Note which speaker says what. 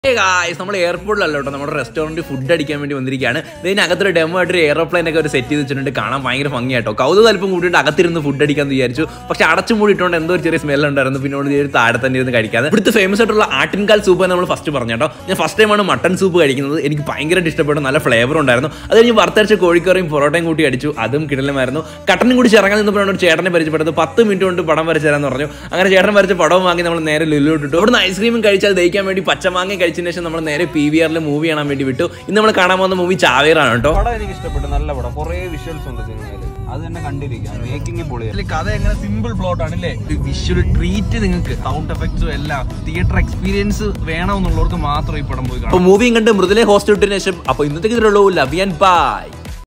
Speaker 1: guys നമ്മൾ എയർപോർട്ടിലല്ല കേട്ടോ നമ്മുടെ റെസ്റ്റോറൻറ്റ് ഫുഡ് അടിക്കാൻ വേണ്ടി വന്നിരിക്കുകയാണ് ഇതിനകത്തൊരു ഡെമോ ആയിട്ട് ഒരു എയർപ്ലെയിൻ ഒക്കെ ഒരു സെറ്റ് ചെയ്ത് വെച്ചിട്ടുണ്ട് കാണാൻ ഭയങ്കര ഭംഗിയാട്ടോ കൗതുക അല്പം കൂട്ടിയിട്ട് അകത്തിരുന്ന് ഫുഡ് അടിക്കാന്ന് വിചാരിച്ചു പക്ഷെ അടച്ചു മൂടിയിട്ടുണ്ട് എന്തോ ഒരു ചെറിയ സ്മെൽ ഉണ്ടായിരുന്നു പിന്നെ ഒരു ചെറിയ താഴെ തന്നെ ഇരുന്ന് കഴിക്കാതെ ഇവിടുത്തെ ഫേമസ് ആയിട്ടുള്ള ആട്ടിൻകാൽ സൂപ്പ് നമ്മൾ ഫസ്റ്റ് പറഞ്ഞു കേട്ടോ ഞാൻ ഫസ്റ്റ് ടൈമാണ് മട്ടൺ സൂപ്പ് കഴിക്കുന്നത് എനിക്ക് ഭയങ്കരമായിട്ട് ഇഷ്ടപ്പെട്ടു നല്ല ഫ്ലേവർ ഉണ്ടായിരുന്നു അത് കഴിഞ്ഞ് വറുത്തരച്ച കോഴിക്കറിയും പൊറോട്ടയും കൂട്ടി അടിച്ചു അതും കിടലുമായിരുന്നു കട്ടനും കൂടി ചിറങ്ങാൻ നിന്നപ്പോഴാണ് ഒരു ചേട്ടനെ പരിചയപ്പെട്ടത് പത്ത് മിനിറ്റ് കൊണ്ട് പടം വരച്ചു തരാന്ന് പറഞ്ഞു അങ്ങനെ ചേട്ടൻ വരച്ച പടവും വാങ്ങി നമ്മൾ നേരെ ലുല്ലോട്ടിട്ടു അവിടുന്ന് ഐസ്ക്രീമും കഴിച്ചാൽ ദഹിക്കാൻ വേണ്ടി പച്ചമാങ്ങ കഴിച്ചതിന് ശേഷം നമ്മൾ നേരെ പി വി ആറിൽ മൂവി കാണാൻ വേണ്ടി വിട്ടു ഇന്ന് നമ്മൾ കാണാൻ പോകുന്ന മൂവി ചാവേറാണ് കേട്ടോ
Speaker 2: പടം എനിക്ക് ഇഷ്ടപ്പെട്ടു നല്ല പടം കുറെ വിഷ്വൽസ് ഉണ്ട് സിനിമയിൽ അത് തന്നെ കണ്ടിരിക്കാം മേക്കിംഗ് പൊളിയാണ്
Speaker 3: കഥ എങ്ങനെ സിമ്പിൾ പ്ലോട്ട് ആണ് അല്ലേ വിഷ്വൽ ട്രീറ്റ് നിങ്ങൾക്ക് സൗണ്ട് എഫക്ട്സും എല്ലാം തിയേറ്റർ എക്സ്പീരിയൻസ് വേണമെന്നുള്ളവർക്ക് മാത്രം ഈ പടം പോയി കാണാം
Speaker 1: അപ്പൊ മൂവിയും കണ്ട് മൃദുലെ ഹോസ്റ്റ് ഇട്ടതിന് ശേഷം അപ്പൊ ഇന്നത്തേക്ക് ഇതിലുള്ളൂ ലവ് ആൻഡ് ബൈ